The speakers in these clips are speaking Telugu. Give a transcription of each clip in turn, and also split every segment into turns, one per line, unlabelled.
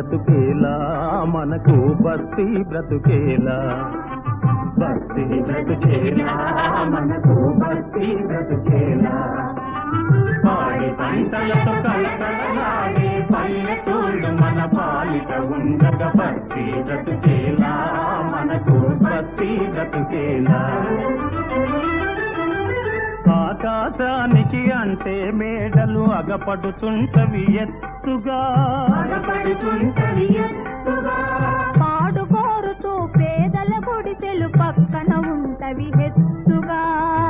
బ్రతుకేలా మనకు బస్తీ బ్రతుకేలా బస్తీ బ్రతుకేలా మనకు బస్తీ బ్రతుకేలా పాడి పంటలతో కలకలలాడే పల్లెటూళ్ళు మన పాలిట ఉండగ బస్తీ బ్రతుకేలా మనకు బస్తీ బ్రతుకేలా ఆకాశానికి అంటే మేడలు అగపడుతుంటవి ఎత్తుగా
పాడు కోరుతూ పేదల గుడిసెలు పక్కన ఉంటవి హెచ్చుగా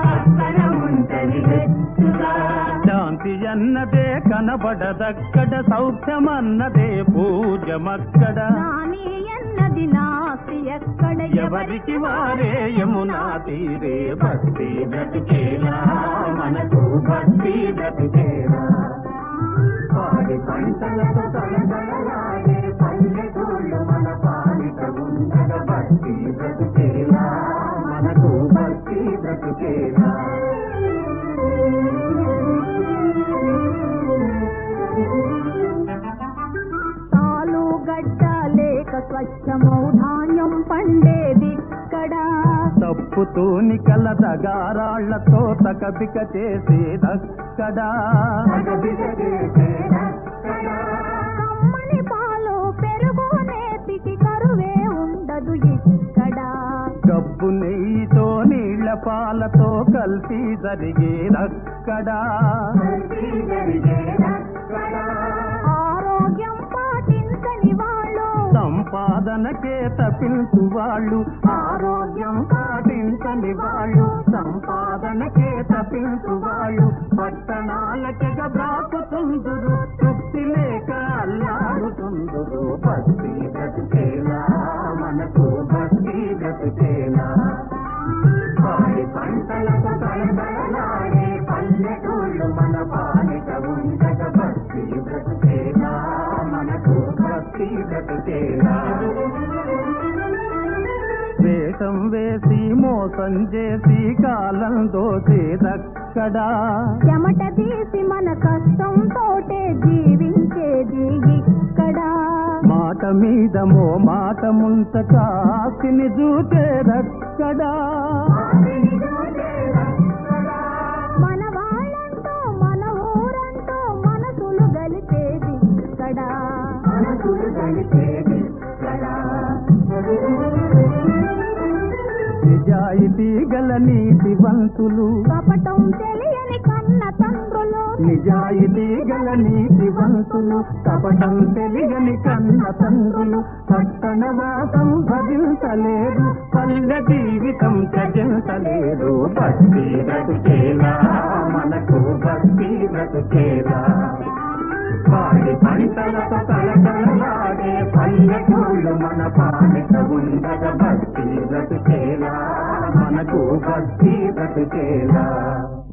శాంతి అన్నదే కనబడదక్కడ సౌఖ్యమన్నదే పూజమక్కడ
నాని అన్నది నాస్తి ఎక్కడ
ఎవరికి వారే యమునా తీరే భక్తి బ్రతికేలా మనకు భక్తి బ్రతికేలా పాడి పంటలతో కలకలలాడే పల్లెటూళ్ళు మన పాలిట ఉండగ భక్తి బ్రతికేలా మనకు భక్తి బ్రతికేలా
తాలు గడ్డ లేక స్వచ్ఛమౌ ధాన్యం పండేది ఇక్కడ
తప్పుతూని కల దగారాళ్లతో తకబిక చేసేదక్కడా
కమ్మని పాలు పెరుగు నేతికి కరువే ఉండదు ఇక్కడ
గబ్బు నెయ్యితో నీళ్ల పాలతో కలిసి జరిగేదక్కడా
ఆరోగ్యం పాటించని వాళ్ళు
సంపాదనకే తప్పించు వాళ్ళు ఆరోగ్యం పాటించని వాళ్ళు సంపాదనకే తప్పించు వాళ్ళు పట్టణాలకెగ బ్రాకుతుందురు తృప్తి లేక అల్లాడుతుందురు భక్తి బ్రతికేలా మనకు భక్తి బ్రతికేలా పాడి పంటలకు కలకలలాడే పల్లెటూళ్ళు మన పాలిట ఉండగ భక్తి బ్రతికేలా మనకు భక్తి బ్రతికేలా వేషం వేసి మోసం చేసి కాలం దోసేదక్కడా
చెమట తీసి మన కష్టం తోటే జీవించేది ఇక్కడ
మాట మీద మో మాట ముంచక ఆస్తిని చూసేదక్కడా
మన వాళ్ళంటూ మన ఊరంటూ మనసులు గలిపేది ఇక్కడ
నిజాయితీ గల నీతివంతులు
కపటం తెలియని కన్న తండ్రులు
నిజాయితీ గల నీతివంతులు కపటం తెలియని కన్న తండ్రులు పట్టణ వాసం భజించలేరు పల్లె జీవితం త్యజించలేరు భక్తి బ్రతుకేలా మనకు భక్తి బ్రతుకేలా పాడి పంటలతో కలకలలాడే పల్లెటూళ్ళు మన పాలిట ఉండగ భక్తి బ్రతుకేలా మనకు భక్తి బ్రతుకేలా